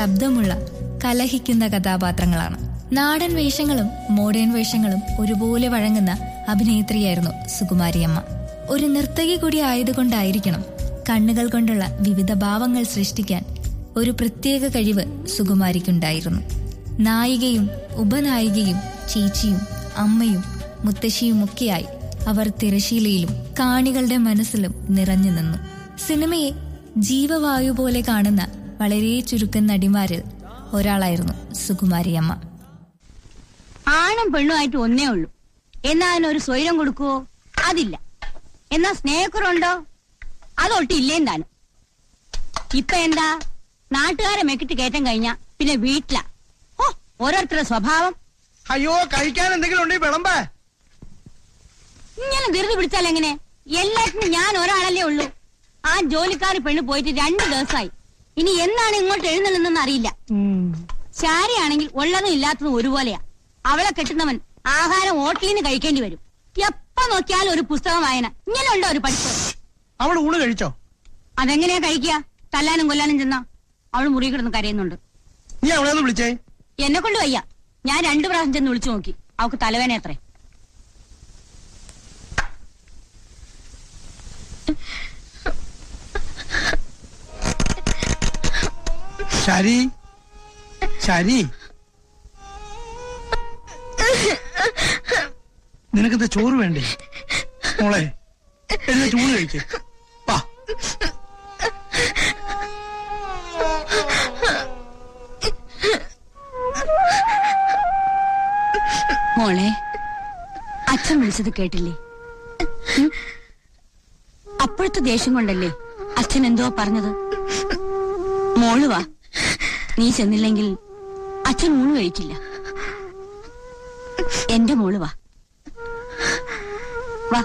ശബ്ദമുള്ള കലഹിക്കുന്ന കഥാപാത്രങ്ങളാണ് നാടൻ വേഷങ്ങളും മോഡേൺ വേഷങ്ങളും ഒരുപോലെ വഴങ്ങുന്ന അഭിനേത്രിയായിരുന്നു സുകുമാരിയമ്മ ഒരു നർത്തകി കൂടി ആയതുകൊണ്ടായിരിക്കണം കണ്ണുകൾ കൊണ്ടുള്ള വിവിധ ഭാവങ്ങൾ സൃഷ്ടിക്കാൻ ഒരു പ്രത്യേക കഴിവ് സുകുമാരിക്കുണ്ടായിരുന്നു നായികയും ഉപനായികയും ചേച്ചിയും അമ്മയും മുത്തശ്ശിയുമൊക്കെയായി അവർ തിരശീലയിലും കാണികളുടെ മനസ്സിലും നിറഞ്ഞു നിന്നു സിനിമയെ ജീവവായു പോലെ കാണുന്ന വളരെ ചുരുക്കം നടിമാരിൽ ഒരാളായിരുന്നു സുകുമാരിയമ്മ ആണും പെണ്ണുമായിട്ട് ഒന്നേ ഉള്ളൂ എന്നാ അതിനൊരു സ്വൈരം കൊടുക്കുവോ അതില്ല എന്നാ സ്നേഹക്കുറുണ്ടോ അതൊട്ടില്ലേം താനും ഇപ്പൊ എന്താ നാട്ടുകാരെ മെക്കിട്ട് കയറ്റം കഴിഞ്ഞാ പിന്നെ വീട്ടിലാ ഓ ഓരോരുത്തരുടെ സ്വഭാവം അയ്യോ കഴിക്കാൻ എന്തെങ്കിലും ഉണ്ടെങ്കിൽ വിളമ്പേ ഇങ്ങനെ ധൃതി പിടിച്ചാൽ എങ്ങനെ എല്ലാത്തിനും ഞാൻ ഒരാളല്ലേ ഉള്ളൂ ആ ജോലിക്കാരി പെണ്ണ് പോയിട്ട് രണ്ടു ദിവസമായി ഇനി എന്നാണ് ഇങ്ങോട്ട് എഴുന്നള്ളുന്നെന്ന് അറിയില്ല ശാരിയാണെങ്കിൽ ഉള്ളതും ഇല്ലാത്തതും ഒരുപോലെയാ അവളെ കെട്ടുന്നവൻ ആഹാരം ഹോട്ടലിൽ നിന്ന് കഴിക്കേണ്ടി വരും എപ്പോ നോക്കിയാലും ഒരു പുസ്തകം വായന ഇങ്ങനെ ഉണ്ടോ ഒരു പഠിപ്പ് അവൾ ഊണ് കഴിച്ചോ അതെങ്ങനെയാ കഴിക്കുക തല്ലാനും കൊല്ലാനും ചെന്നാ അവൾ മുറി കിടന്ന് കരയുന്നുണ്ട് നീ അവളെ ഒന്ന് വിളിച്ചേ എന്നെ കൊണ്ട് വയ്യ ഞാൻ രണ്ടു പ്രാവശ്യം ചെന്ന് വിളിച്ചു നോക്കി അവക്ക് തലവേന എത്രേ ശരി ശരി നിനക്കെന്താ ചോറ് വേണ്ടേ മോളെ എഴുന്ന ചൂട് കഴിച്ചേ വാ മോളെ അച്ഛൻ വിളിച്ചത് കേട്ടില്ലേ ഉം? അപ്പോഴത്തെ ദേഷ്യം കൊണ്ടല്ലേ അച്ഛൻ എന്തോ പറഞ്ഞത് മോള് വാ നീ ചെന്നില്ലെങ്കിൽ അച്ഛൻ ഊണ് കഴിക്കില്ല എന്റെ മോള് വാ വാ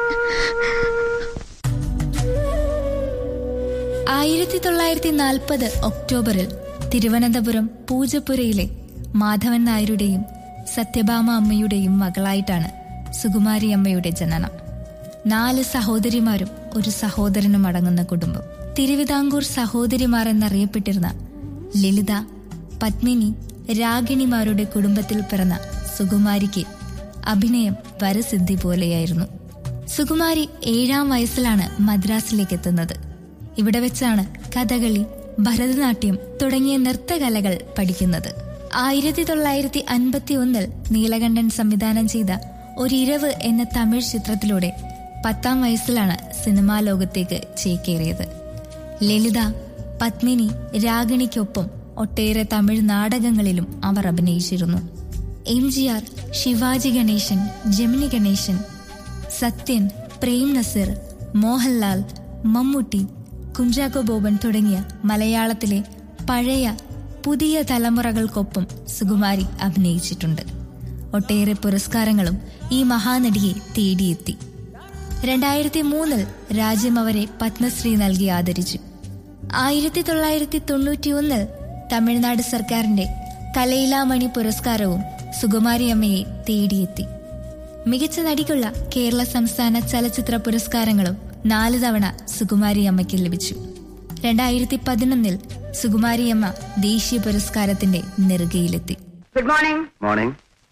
ആയിരത്തി തൊള്ളായിരത്തി നാൽപ്പത് ഒക്ടോബറിൽ തിരുവനന്തപുരം പൂജപ്പുരയിലെ മാധവൻ നായരുടെയും സത്യഭാമ അമ്മയുടെയും മകളായിട്ടാണ് സുകുമാരി അമ്മയുടെ ജനനം നാല് സഹോദരിമാരും ഒരു സഹോദരനും അടങ്ങുന്ന കുടുംബം തിരുവിതാംകൂർ സഹോദരിമാർ എന്നറിയപ്പെട്ടിരുന്ന ലളിത പത്മിനി രാഗിണിമാരുടെ കുടുംബത്തിൽ പിറന്ന സുകുമാരിക്ക് അഭിനയം വരസിദ്ധി പോലെയായിരുന്നു സുകുമാരി ഏഴാം വയസ്സിലാണ് മദ്രാസിലേക്ക് എത്തുന്നത് ഇവിടെ വെച്ചാണ് കഥകളി ഭരതനാട്യം തുടങ്ങിയ നൃത്തകലകൾ പഠിക്കുന്നത് ആയിരത്തി തൊള്ളായിരത്തി അൻപത്തി ഒന്നിൽ നീലകണ്ഠൻ സംവിധാനം ചെയ്ത ഒരിരവ് എന്ന തമിഴ് ചിത്രത്തിലൂടെ പത്താം വയസ്സിലാണ് സിനിമാ ലോകത്തേക്ക് ചേക്കേറിയത് ലളിത പത്മിനി രാഗിണിക്കൊപ്പം ഒട്ടേറെ തമിഴ് നാടകങ്ങളിലും അവർ അഭിനയിച്ചിരുന്നു M G R Shivaji Ganesan Gemini Ganesan Sathyan Prem Nazir Mohanlal Mammootty Kunchacko Boban തുടങ്ങിയ മലയാളത്തിലെ പഴയ പുതിയ തലമുറകൾക്കൊപ്പം സുകുമാരി അഭിനയിച്ചിട്ടുണ്ട് ഒട്ടേറെ പുരസ്കാരങ്ങളും ഈ മഹാനടിയെ തേടിയെത്തി രണ്ടായിരത്തി മൂന്നിൽ രാജ്യം അവരെ പത്മശ്രീ നൽകി ആദരിച്ചു ആയിരത്തി തൊള്ളായിരത്തി തൊണ്ണൂറ്റിയൊന്നിൽ തമിഴ്നാട് സർക്കാരിന്റെ കലയിലാമണി പുരസ്കാരവും സുകുമാരിയമ്മയെ തേടിയെത്തി മികച്ച നടിക്കുള്ള കേരള സംസ്ഥാന ചലച്ചിത്ര പുരസ്കാരങ്ങളും നാല് തവണ സുകുമാരിയമ്മയ്ക്ക് ലഭിച്ചു രണ്ടായിരത്തി പതിനൊന്നിൽ സുകുമാരിയമ്മ ദേശീയ പുരസ്കാരത്തിന്റെ നെറുകയിലെത്തി ഗുഡ് മോർണിംഗ് മോർണിംഗ്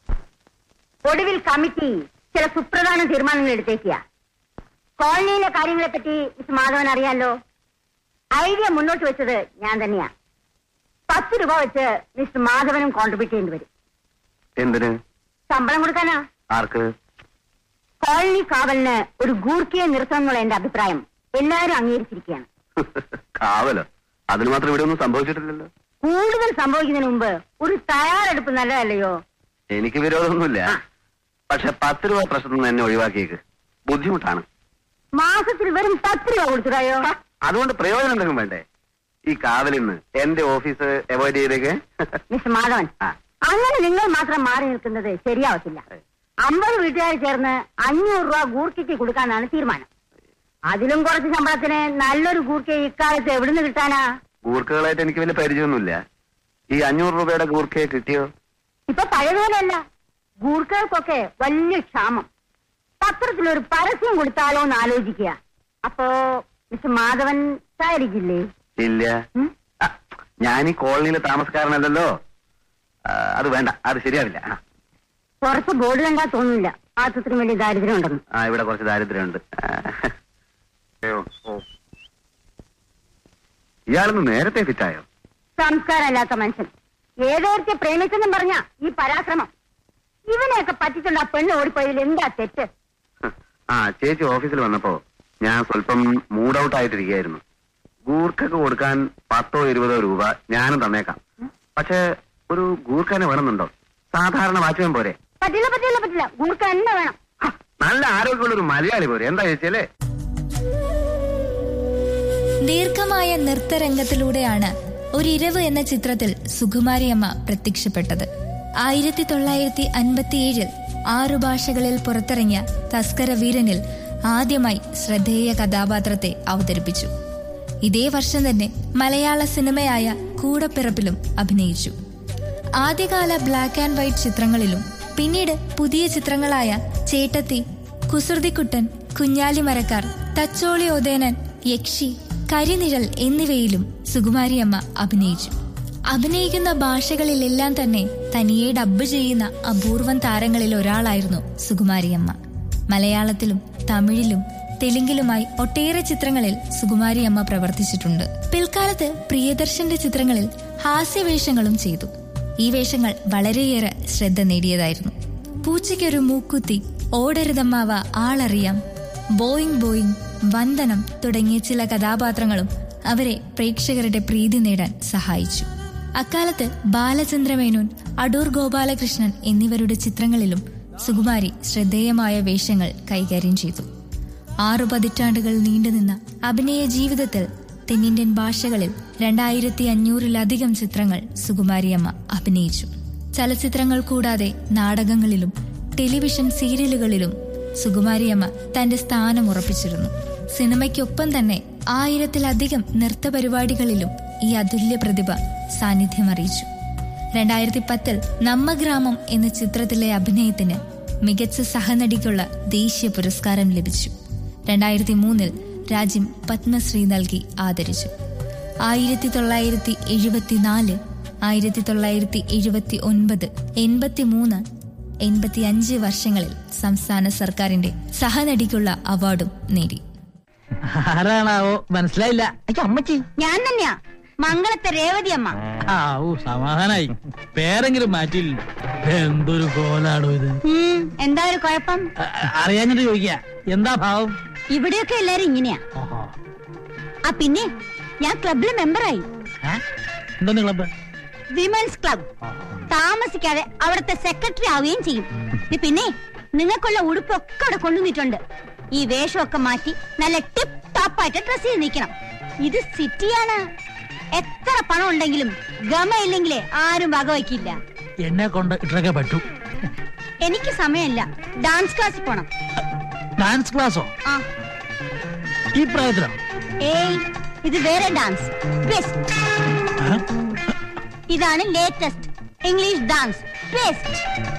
ഒടുവിൽ കമ്മിറ്റി ചില സുപ്രധാന തീരുമാനങ്ങൾ എടുത്തേക്കുക കോളനിയിലെ കാര്യങ്ങളെ പറ്റി മിസ് മാധവൻ അറിയാലോ ഐഡിയ മുന്നോട്ട് വെച്ചത് ഞാൻ തന്നെയാ പത്ത് രൂപ വെച്ച് മിസ്റ്റർ മാധവനും കോൺട്രിബ്യൂട്ട് ചെയ്യേണ്ടി വരും എന്തിന് ശമ്പളം കൊടുക്കാനാ ആർക്ക് കോളനി കാവലിന് ഒരു ഗൂർക്കിയെ നിർത്തണം എന്നുള്ള എന്റെ അഭിപ്രായം എല്ലാവരും അംഗീകരിച്ചിരിക്കുകയാണ് കാവലോ അതിന് മാത്രം ഇവിടെ ഒന്നും സംഭവിച്ചിട്ടില്ലല്ലോ കൂടുതൽ സംഭവിക്കുന്നതിന് മുമ്പ് ഒരു തയ്യാറെടുപ്പ് നല്ലതല്ലയോ എനിക്ക് വിരോധമൊന്നുമില്ല ആ. പക്ഷെ പത്ത് രൂപ പ്രശ്നത്തിൽ നിന്ന് എന്നെ ഒഴിവാക്കിയേക്ക് ബുദ്ധിമുട്ടാണ് മാസത്തിൽ വെറും പത്ത് രൂപ കൊടുത്തുടായോ അതുകൊണ്ട് പ്രയോജനം എന്തെങ്കിലും വേണ്ടേ ഈ കാവലിൽ നിന്ന് എന്റെ ഓഫീസ് അവോയ്ഡ് ചെയ്തേക്ക് മിസ്റ്റർ മാധവൻ ആ. അങ്ങനെ നിങ്ങൾ മാത്രം മാറി നിൽക്കുന്നത് ശരിയാവത്തില്ല അമ്പത് വീട്ടുകാർ ചേർന്ന് അഞ്ഞൂറ് രൂപ ഗൂർക്കയ്ക്ക് കൊടുക്കാനാണ് തീരുമാനം അതിലും കുറച്ച് ശമ്പളത്തിന് നല്ലൊരു ഗൂർക്ക ഇക്കാലത്ത് എവിടുന്ന് കിട്ടാനാ ഗൂർക്കകളായിട്ട് എനിക്ക് വലിയ പരിചയമൊന്നുമില്ല ഈ അഞ്ഞൂറ് രൂപയുടെ ഗൂർക്കയെ കിട്ടിയോ ഇപ്പൊ പഴയതുപോലെയല്ല ഗൂർക്കകൾക്കൊക്കെ വലിയ ക്ഷാമം പത്രത്തിലൊരു പരസ്യം കൊടുത്താലോ എന്ന് ആലോചിക്കുക അപ്പോ മിസ്റ്റർ മാധവൻ സഹകരിക്കില്ലേ ഇല്ല ഉം? ആ, ഞാൻ ഈ കോളനിയിലെ താമസക്കാരനല്ലല്ലോ ആ, അത് വേണ്ട അത് ശരിയാവില്ല ആ. പുറത്ത് ബോർഡ് കണ്ടാൽ തോന്നില്ല ആത്രത്തിന് വലിയ ദാരിദ്ര്യം ഉണ്ടെന്ന് ആ ഇവിടെ കുറച്ച് ദാരിദ്ര്യമുണ്ട് ആ. ഇയാളൊന്ന് നേരത്തെ ഫിറ്റായോ സംസ്കാരമല്ലാത്ത മനുഷ്യൻ ഏതോരത്തെ പ്രേമിച്ചെന്നും പറഞ്ഞ ഈ പരാക്രമം ഇവനെയൊക്കെ പറ്റിച്ചുള്ള ആ പെണ്ണ് ഓടിപ്പോയതിൽ എന്താ തെറ്റ് ആ ചേച്ചി ഓഫീസിൽ വന്നപ്പോ ഞാൻ സ്വല്പം മൂഡ് ഔട്ട് ആയിട്ടിരിക്കുകയായിരുന്നു ഗൂർഖക്ക് കൊടുക്കാൻ പത്തോ ഇരുപതോ രൂപ ഞാനും തന്നേക്കാം പക്ഷെ ഒരു ഗൂർഖനെ വേണമെന്നുണ്ടോ സാധാരണ വാച്ച്മാൻ പോരെ പറ്റില്ല പറ്റില്ല പറ്റില്ല ഗൂർക്ക തന്നെ വേണം ഹ, നല്ല ആരോഗ്യമുള്ള ഒരു മലയാളി പോരെ എന്താ ചേച്ചി അല്ലേ ദീർഘമായ നൃത്തരംഗത്തിലൂടെയാണ് ഒരിരവ് എന്ന ചിത്രത്തിൽ സുകുമാരിയമ്മ പ്രത്യക്ഷപ്പെട്ടത് ആയിരത്തി തൊള്ളായിരത്തി അൻപത്തിയേഴിൽ ആറു ഭാഷകളിൽ പുറത്തിറങ്ങിയ തസ്കര വീരനിൽ ആദ്യമായി ശ്രദ്ധേയ കഥാപാത്രത്തെ അവതരിപ്പിച്ചു ഇതേ വർഷം തന്നെ മലയാള സിനിമയായ കൂടപ്പിറപ്പിലും അഭിനയിച്ചു ആദ്യകാല ബ്ലാക്ക് ആൻഡ് വൈറ്റ് ചിത്രങ്ങളിലും പിന്നീട് പുതിയ ചിത്രങ്ങളായ ചേട്ടത്തി കുസൃതിക്കുട്ടൻ കുഞ്ഞാലിമരക്കാർ തച്ചോളി ഒതേനൻ യക്ഷി കരിനിഴൽ എന്നിവയിലും സുകുമാരിയമ്മ അഭിനയിച്ചു അഭിനയിക്കുന്ന ഭാഷകളിലെല്ലാം തന്നെ തനിയെ ഡബ്ബ് ചെയ്യുന്ന അപൂർവം താരങ്ങളിൽ ഒരാളായിരുന്നു സുകുമാരിയമ്മ മലയാളത്തിലും തമിഴിലും തെലുങ്കിലുമായി ഒട്ടേറെ ചിത്രങ്ങളിൽ സുകുമാരിയമ്മ പ്രവർത്തിച്ചിട്ടുണ്ട് പിൽക്കാലത്ത് പ്രിയദർശന്റെ ചിത്രങ്ങളിൽ ഹാസ്യവേഷങ്ങളും ചെയ്തു ഈ വേഷങ്ങൾ വളരെയേറെ ശ്രദ്ധ നേടിയതായിരുന്നു പൂച്ചയ്ക്കൊരു മൂക്കുത്തി ഓടരുതമ്മാവ ആളറിയാം ബോയിങ് ബോയിങ് വന്ദനം തുടങ്ങിയ ചില കഥാപാത്രങ്ങളും അവരെ പ്രേക്ഷകരുടെ പ്രീതി നേടാൻ സഹായിച്ചു അക്കാലത്ത് ബാലചന്ദ്രമേനോൻ അടൂർ ഗോപാലകൃഷ്ണൻ എന്നിവരുടെ ചിത്രങ്ങളിലും സുകുമാരി ശ്രദ്ധേയമായ വേഷങ്ങൾ കൈകാര്യം ചെയ്തു ആറു പതിറ്റാണ്ടുകൾ നീണ്ടുനിന്ന അഭിനയ ജീവിതത്തിൽ തെന്നിന്ത്യൻ ഭാഷകളിൽ രണ്ടായിരത്തി അഞ്ഞൂറിലധികം ചിത്രങ്ങൾ സുകുമാരിയമ്മ അഭിനയിച്ചു ചലച്ചിത്രങ്ങൾ കൂടാതെ നാടകങ്ങളിലും ടെലിവിഷൻ സീരിയലുകളിലും സുകുമാരിയമ്മ തന്റെ സ്ഥാനം ഉറപ്പിച്ചിരുന്നു സിനിമയ്ക്കൊപ്പം തന്നെ ആയിരത്തിലധികം നൃത്ത പരിപാടികളിലും ഈ അതുല്യ പ്രതിഭ സാന്നിധ്യം അറിയിച്ചു രണ്ടായിരത്തി പത്തിൽ നമ്മ ഗ്രാമം എന്ന ചിത്രത്തിലെ അഭിനയത്തിന് മികച്ച സഹനടിക്കുള്ള ദേശീയ പുരസ്കാരം ലഭിച്ചു രണ്ടായിരത്തി മൂന്നിൽ രാജ്യം പത്മശ്രീ നൽകി ആദരിച്ചു ആയിരത്തി തൊള്ളായിരത്തി എഴുപത്തിനാല് ആയിരത്തി തൊള്ളായിരത്തി എഴുപത്തി ഒൻപത് എൺപത്തിമൂന്ന് എൺപത്തിയഞ്ച് വർഷങ്ങളിൽ സംസ്ഥാന സർക്കാരിന്റെ സഹനടിക്കുള്ള അവാർഡും നേടി ആരാണാവോ മനസ്സിലായില്ല അയ്യോ അമ്മച്ചി ഞാൻ തന്നെയാ മംഗളത്തെ രേവതി അമ്മ ആ ഓ സമാധാനായി പേരെങ്കിലും മാറ്റില്ല എന്തൊരു കോലാടോ ഇത് ഉം, എന്താ ഒരു കുഴപ്പം അ- അറിയാഞ്ഞിട്ട് ചോദിക്ക എന്താ ഭാവം ഇവിടെയൊക്കെ എല്ലാരും ഇങ്ങനെയാ ഓഹോ ആ പിന്നെ ഞാൻ ക്ലബിലെ മെമ്പറായി ഏ? എന്തോന്ന് ക്ലബ് വിമൻസ് ക്ലബ് താമസിക്കാതെ അവിടുത്തെ സെക്രട്ടറി ആവുകയും ചെയ്യും ഇത് പിന്നെ നിങ്ങൾക്കുള്ള ഉടുപ്പൊക്കെ അവിടെ കൊണ്ടുവന്നിട്ടുണ്ട് ഈ വേഷമൊക്കെ മാറ്റി നല്ല ടിപ്പ് ടോപ്പ് ആയിട്ട് ഡ്രസ് ചെയ്ത് നിൽക്കണം ഇത് സിറ്റിയാണ് എത്ര പണം ഉണ്ടെങ്കിലും ഗമയില്ലെങ്കിലേ ആരും വകവയ്ക്കില്ല എന്നെ കൊണ്ട് ഇട്ടൊക്കെ പറ്റൂ എനിക്ക് സമയമില്ല ഡാൻസ് ക്ലാസ്സിൽ പോണം ഡാൻസ് ക്ലാസ്സോ ആ ഈ പ്രായത്തിലോ ഏയ് ഇത് വേറെ ഡാൻസ് ബെസ്റ്റ് ഏ? ഇതാണ് ലേറ്റസ്റ്റ് ഇംഗ്ലീഷ് ഡാൻസ് ബെസ്റ്റ്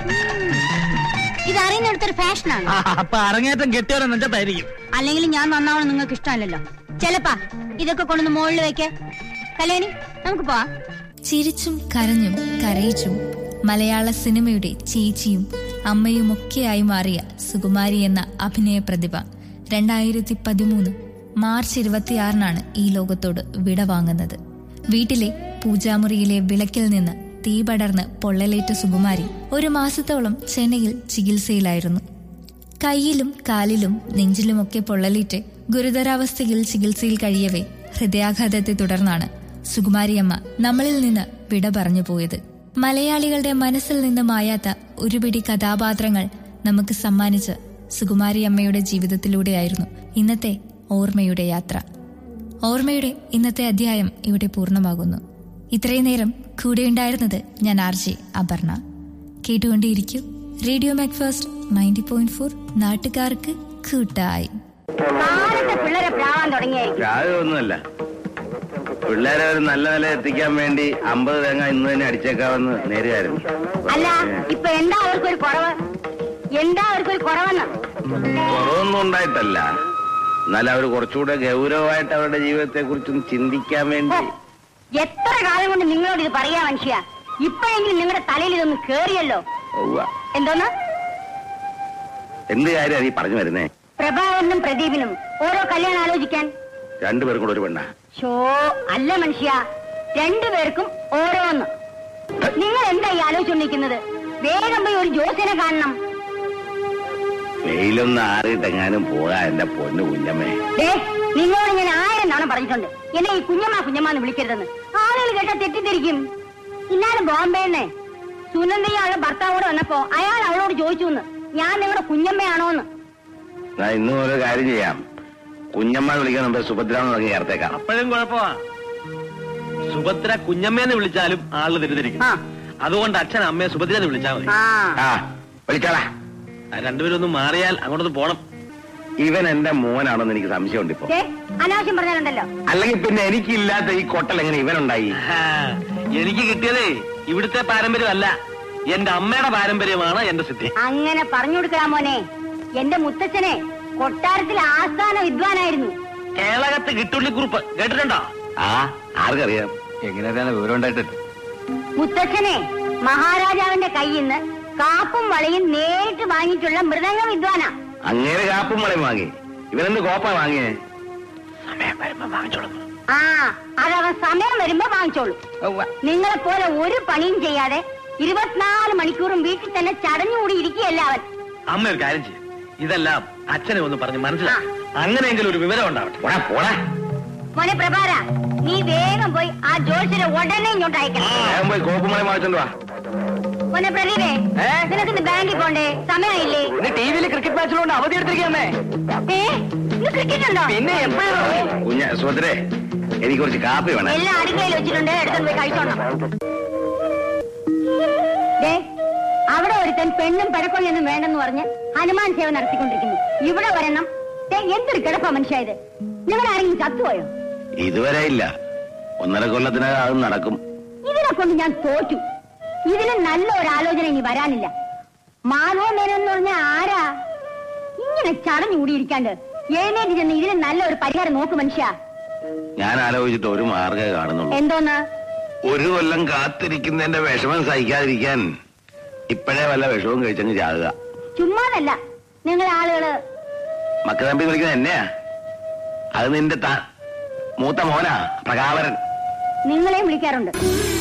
ഇത് അറിയുന്നിടത്തൊരു ഫാഷനാണ് ആ, അപ്പൊ അരങ്ങേറ്റം കെട്ടിയവരെ നെഞ്ചത്തായിരിക്കും അല്ലെങ്കിൽ ഞാൻ നന്നാവണം നിങ്ങൾക്ക് ഇഷ്ടമല്ലല്ലോ ചെലപ്പാ ഇതൊക്കെ കൊണ്ടൊന്ന് മുകളിൽ വെക്ക് കല്യാണി നമുക്ക് പോവാം ചിരിച്ചും കരഞ്ഞും കരയിച്ചും മലയാള സിനിമയുടെ ചേച്ചിയും അമ്മയുമൊക്കെയായി മാറിയ സുകുമാരി എന്ന അഭിനയ പ്രതിഭ രണ്ടായിരത്തി പതിമൂന്ന് മാർച്ച് ഇരുപത്തിയാറിനാണ് ഈ ലോകത്തോട് വിട വാങ്ങുന്നത് വീട്ടിലെ പൂജാമുറിയിലെ വിളക്കിൽ നിന്ന് തീ പടർന്ന് പൊള്ളലേറ്റ സുകുമാരി ഒരു മാസത്തോളം ചെന്നൈയിൽ ചികിത്സയിലായിരുന്നു കൈയിലും കാലിലും നെഞ്ചിലുമൊക്കെ പൊള്ളലേറ്റ് ഗുരുതരാവസ്ഥയിൽ ചികിത്സയിൽ കഴിയവേ ഹൃദയാഘാതത്തെ തുടർന്നാണ് സുകുമാരിയമ്മ നമ്മളിൽ നിന്ന് വിട പറഞ്ഞു പോയത് മലയാളികളുടെ മനസ്സിൽ നിന്ന് മായാത്ത ഒരുപിടി കഥാപാത്രങ്ങൾ നമുക്ക് സമ്മാനിച്ച സുകുമാരിയമ്മയുടെ ജീവിതത്തിലൂടെയായിരുന്നു ഇന്നത്തെ ഓർമ്മയുടെ യാത്ര ഓർമ്മയുടെ ഇന്നത്തെ അധ്യായം ഇവിടെ പൂർണ്ണമാകുന്നു ഇത്രയും നേരം കൂടെയുണ്ടായിരുന്നത് ഞാൻ ആർ ജെ അപർണ കേട്ടുകൊണ്ടേയിരിക്കും radio Macfast ninety point four നാട്ടുകാർക്ക് കൂട്ടായി കാലത്തെ പിള്ളേരെ പ്രാവാൻ തുടങ്ങിയായിരിക്കും ചായമൊന്നുമല്ല പിള്ളേരെ ഒരു നല്ല നില എത്തിക്കാൻ വേണ്ടി അമ്പത് തേങ്ങ ഇന്ന് തന്നെ അടിച്ചേക്കാമെന്ന് നേരുകയായിരുന്നു അല്ല ഇപ്പൊ എന്താ അവർക്കൊരു കുറവ് എന്താ അവർക്കൊരു കുറവെന്ന് കുറവൊന്നും ഉണ്ടായിട്ടല്ല എന്നാൽ അവർ കുറച്ചുകൂടെ ഗൗരവമായിട്ട് അവരുടെ ജീവിതത്തെ കുറിച്ചൊന്ന് ചിന്തിക്കാൻ വേണ്ടി എത്ര കാലം കൊണ്ട് നിങ്ങളോട് ഇത് പറയാ മനുഷ്യ ഇപ്പോഴെങ്കിലും നിങ്ങളുടെ തലയിൽ ഇതൊന്ന് കേറിയല്ലോ ഉവ്വ. എന്തോന്ന് എന്ത് കാര്യമാണ് നീ പറഞ്ഞു വരുന്നേ പ്രഭാകരനും പ്രദീപിനും ഓരോ കല്യാണം ആലോചിക്കാൻ രണ്ടുപേർക്കും കൂടെ ഒരു പെണ്ണ ഷോ അല്ല മനുഷ്യ രണ്ടുപേർക്കും ഓരോന്ന് നിങ്ങൾ എന്താ ഈ ആലോചിച്ചുകൊണ്ടിരിക്കുന്നത് വേഗം പോയി ഒരു ജോസിനെ കാണണം വെയിലൊന്ന് ആറിയിട്ടെങ്ങാനും പോകാ എന്റെ പൊന്നു കുഞ്ഞമ്മേ ദേ നിങ്ങളോട് ഞാൻ ആയിരം തവണ പറഞ്ഞിട്ടുണ്ട് എന്നെ ഈ കുഞ്ഞമ്മ കുഞ്ഞമ്മ എന്ന് വിളിക്കരുതെന്ന് ആളുകൾ കേട്ടാ തെറ്റിദ്ധരിക്കും ഇന്നാലെ ബോംബെന്നെ സുനന്ദയും അവളുടെ ഭർത്താവോട് വന്നപ്പോ അയാൾ അവളോട് ചോദിച്ചു എന്ന് ഞാൻ നിങ്ങളുടെ കുഞ്ഞമ്മയാണോന്ന് ഞാൻ ഇന്ന് ഓരോ കാര്യം ചെയ്യാം കുഞ്ഞമ്മ വിളിക്കാൻ മുമ്പ് സുഭദ്രാന്ന് തുടങ്ങി ചേർത്തേക്കാം അപ്പോഴും കുഴപ്പമാ സുഭദ്ര കുഞ്ഞമ്മേന്ന് വിളിച്ചാലും ആള് തെറ്റിദ്ധരിക്കും ആ. അതുകൊണ്ട് അച്ഛൻ അമ്മയെ സുഭദ്ര എന്ന് വിളിച്ചാൽ മതി ആ ആ വിളിച്ചാളാ ആ രണ്ടുപേരും ഒന്ന് മാറിയാൽ അങ്ങോട്ടൊന്ന് പോണം ഇവൻ എന്റെ മോനാണെന്ന് എനിക്ക് സംശയമുണ്ട് ഇപ്പൊ ദേ, അനാവശ്യം പറഞ്ഞാലുണ്ടല്ലോ അല്ലെങ്കിൽ പിന്നെ എനിക്കില്ലാത്ത ഈ കൊട്ടൽ എങ്ങനെ ഇവനുണ്ടായി ആ, എനിക്ക് കിട്ടിയതേ ഇവിടുത്തെ പാരമ്പര്യമല്ല എന്റെ അമ്മയുടെ പാരമ്പര്യമാണ് എന്റെ സിദ്ധി അങ്ങനെ പറഞ്ഞു കൊടുക്കലാ മോനെ എന്റെ മുത്തച്ഛനെ കൊട്ടാരത്തിൽ ആസ്ഥാന വിദ്വാനായിരുന്നു കേളകത്ത് കിട്ടുള്ളിക്കുറിപ്പ് കേട്ടിട്ടുണ്ടോ ആ ആർക്കറിയാം എങ്ങനെയാണ് വിവരം ഉണ്ടായിട്ട് മുത്തച്ഛനെ മഹാരാജാവിന്റെ കയ്യിൽ നിന്ന് കാപ്പും വളയും നേരിട്ട് വാങ്ങിയിട്ടുള്ള മൃദംഗ വിദ്വാനാ അങ്ങേര് കാപ്പും മളയും വാങ്ങി ഇവനെന്ത് കോപ്പ വാങ്ങിയേ സമയം വരുമ്പോ വാങ്ങിച്ചോളും ആ അതവൻ സമയം വരുമ്പോ വാങ്ങിച്ചോളൂ നിങ്ങളെ പോലെ ഒരു പണിയും ചെയ്യാതെ ഇരുപത്തിനാല് മണിക്കൂറും വീട്ടിൽ തന്നെ ചടഞ്ഞുകൂടി ഇരിക്കുകയല്ല അവൻ അമ്മ ഒരു കാര്യം ചെയ്യും ഇതെല്ലാം അച്ഛനെ ഒന്ന് പറഞ്ഞ് മനസ്സിലാക്കി അങ്ങനെയെങ്കിലും ഒരു വിവരം ഉണ്ടാവട്ടെ പോടാ പോടാ മോനെ പ്രഭാര നീ വേഗം പോയി ആ ജോത്സ്യരെ ഉടനെ ഇങ്ങോട്ട് അയക്കണം വേഗം പോയി കോപ്പും മളയും വാങ്ങിച്ചോണ്ട് വാ മോനെ പ്രദീപേ നിനക്കിന്ന് ബാങ്കിൽ പോണ്ടേ സമയമായില്ലേ ടി വിയിൽ ക്രിക്കറ്റ് മാച്ചിലുണ്ട് അവധി എടുത്തിരിക്കാമേ ഏ ഇന്ന് ക്രിക്കറ്റ് ഉണ്ടോ പിന്നെ എപ്പോഴും കുഞ്ഞ സുഭദ്രേ എനിക്ക് കുറച്ച് കാപ്പി വേണം എല്ലാം അടുക്കളയിൽ വെച്ചിട്ടുണ്ട് എടുത്തോണ്ട് പോയി കഴിച്ചോണം ദേ, അവിടെ ഒരുത്തൻ പെണ്ണും പഴക്കൊള്ളിയൊന്നും വേണ്ടെന്ന് പറഞ്ഞ് ഹനുമാൻ സേവ നടത്തിക്കൊണ്ടിരിക്കുന്നു ഇവിടെ വരണം ദേ, എന്തൊരു കിടപ്പാ മനുഷ്യ ഇത് നിങ്ങൾ ആരെങ്കിലും ചത്തുപോയോ ഇതുവരെ ഇല്ല ഒന്നര കൊല്ലത്തിനകം അത് നടക്കും ഇതിനെ കൊണ്ട് ഞാൻ തോറ്റു ഇതിന് നല്ല ഒരു ആലോചന ഇനി വരാനില്ല മാധവ മേനോൻ എന്ന് പറഞ്ഞ ആരാ ഇങ്ങനെ ചടഞ്ഞു കൂടിയിരിക്കാണ്ട് എഴുന്നേറ്റ് ചെന്ന് ഇതിന് നല്ല ഒരു പരിഹാരം നോക്ക് മനുഷ്യ ഞാൻ ആലോചിച്ചിട്ട് ഒരു മാർഗ്ഗമേ കാണുന്നുള്ളൂ എന്തോന്ന് ഒരു കൊല്ലം കാത്തിരിക്കുന്നതിന്റെ വിഷമം സഹിക്കാതിരിക്കാൻ ഇപ്പോഴേ വല്ല വിഷമവും കഴിച്ചങ്ങ് ചാകുക ചുമ്മാതല്ല നിങ്ങൾ ആളുകള് മക്ക തമ്പി വിളിക്കുന്നത് എന്നെയാ അത് നിന്റെ താ മൂത്ത മോനാ പ്രകാവരൻ നിങ്ങളെയും വിളിക്കാറുണ്ട്